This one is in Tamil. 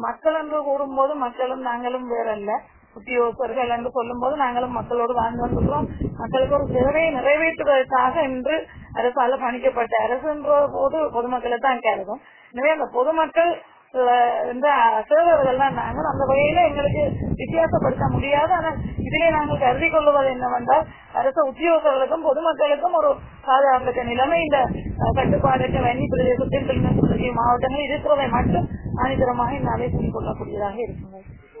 மக்கள் என்று கூறும்போது மக்களும் நாங்களும் வேறல்ல உத்தியோகஸ்தர்கள் என்று சொல்லும் போது நாங்களும் மக்களோடு வாழ்ந்து வந்துள்ளோம் மக்களுக்கு ஒரு சேவையை நிறைவேற்றுவதற்காக இன்று அரசால பணிக்கப்பட்ட அரசு என்ற போது பொதுமக்களை தான் கருதும் எனவே அந்த பொதுமக்கள் அஹ், இந்த சேவர்கள் தான் நாங்கள் அந்த வகையில எங்களுக்கு வித்தியாசப்படுத்த முடியாது ஆனால் இதிலே நாங்கள் கருதி கொள்வது என்னவென்றால் அரசு உத்தியோகர்களுக்கும் பொதுமக்களுக்கும் ஒரு பாதுகாப்பற்ற நிலைமை இந்த அஹ், கட்டுப்பாடற்ற வன்னி பிரதேசத்தில் கிளிநொச்சி மாவட்டங்களில் இருக்கிறதை மட்டும் அனைத்தரமாக இந்த அலை சொல்லிக் கொள்ளக்கூடியதாக இருக்கிறது